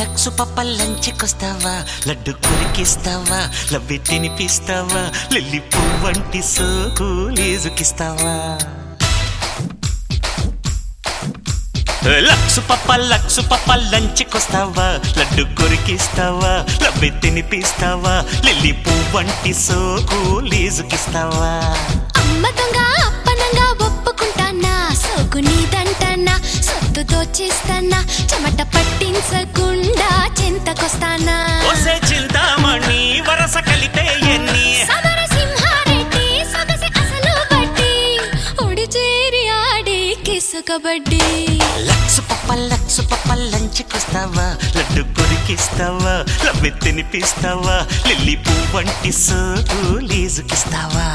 Lux పప్ప లంచ్కొస్తావా laddu కొరికిస్తావా లవ్వి తినిపిస్తావా lily పువ్వంటి సోకు లేజుకిస్తావా లక్సు పప్ప లక్సు పప్ప లంచ్కొస్తావా లడ్డు కొరికిస్తావా లవ్వి తినిపిస్తావా లిల్లి పువ్వంటి సోకు లేజుకిస్తావా అమ్మ దొంగ అప్పనంగా ఒప్పుకుంటానా సోకు నీదంటానా సొత్తు దోచేస్తానా చెమట పట్టించకుండా చింతకొస్తానా ఒసే చింతామణి వరస కలిపే ఎన్ని సమర సింహారెడ్డి సొగసి అసలు బట్టి ఒడి చేరి ఆడి కిసు కబడ్డీ లక్సు పప్ప లక్సు పప్ప లంచ్కొస్తావా లడ్డు కొరికిస్తావా లవ్వి తినిపిస్తావా లిల్లీ పువ్వంటి సోకు లేజుకిస్తావా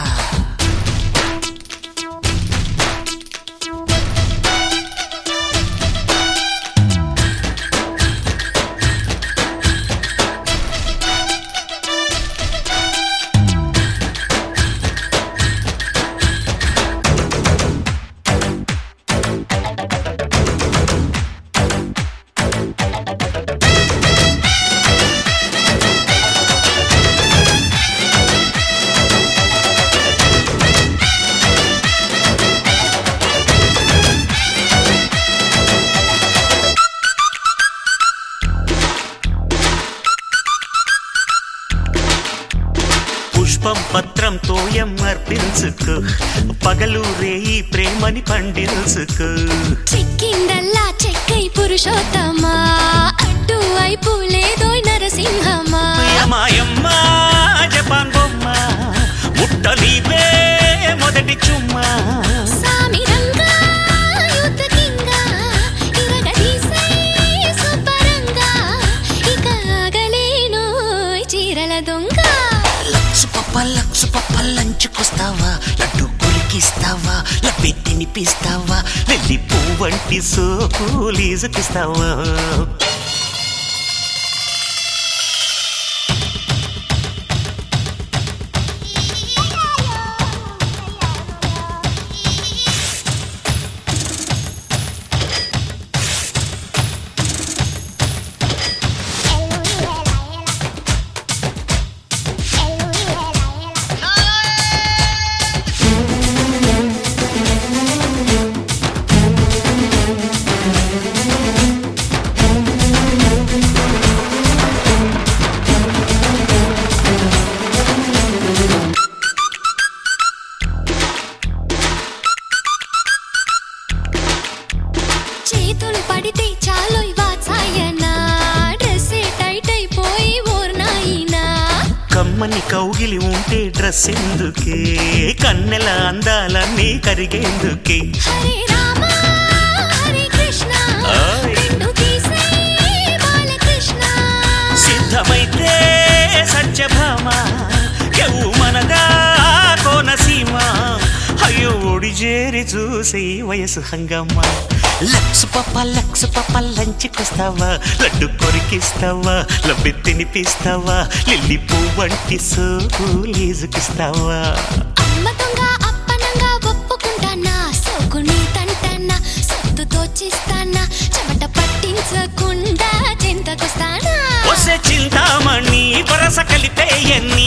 పుష్పం పత్రం తోయం అర్పించుకో పగలు రేయి ప్రేమని పండించుకో చిక్కిందల్లా చెక్కై పురుషోత్తమా అడ్డు వైపు లేదోయ్ నరసింహమా మాయమ్మ జపాన్ బొమ్మ ముట్టలీవే మొదటి చుమ్మా సామిరంగా యుద్ధకింగా ఇరగదీసే సుబ్బరంగా ఇక ఆగలేనోయ్ చీరల దొంగ లక్సు పప్ప లక్సు పప్ప లంచుకొస్తావా లడ్డు కొలికిస్తావా లవ్వి తినిపిస్తావా లిల్లీ పువ్వంటి సోకు లీజుకిస్తావా చేతులు పడితే చాలు వాచాయనా డ్రెస్సే టైట్ అయిపోయి ఓర్నాయినా కమ్మని కౌగిలి ఉంటే డ్రెస్ ఎందుకే కన్నెల అందాలన్నీ కరిగేందుకే హరే రామ హరే కృష్ణ ఆయ్. రెండు తీసే బాలకృష్ణ సిద్ధమైతే సత్యభామ ఎవు మనగా కోనసీమ అయ్యో ఒడి చేరి చూసి వయసు హంగమ్మ లక్సు పప్ప లక్సు పప్ప లంచుకొస్తావా లడ్డు కొరికిస్తావా లబ్బి తినిపిస్తావా లిల్లీ పువ్వంటి సోకు లీజుకిస్తావా అమ్మ దొంగ అప్పనంగా ఒప్పుకుంటానా సోకుని తంటానా సొత్తు దోచిస్తానా చెమట పట్టించకుండా చింతకొస్తానా ఒసే చింతామణి వరస కలిపే ఎన్ని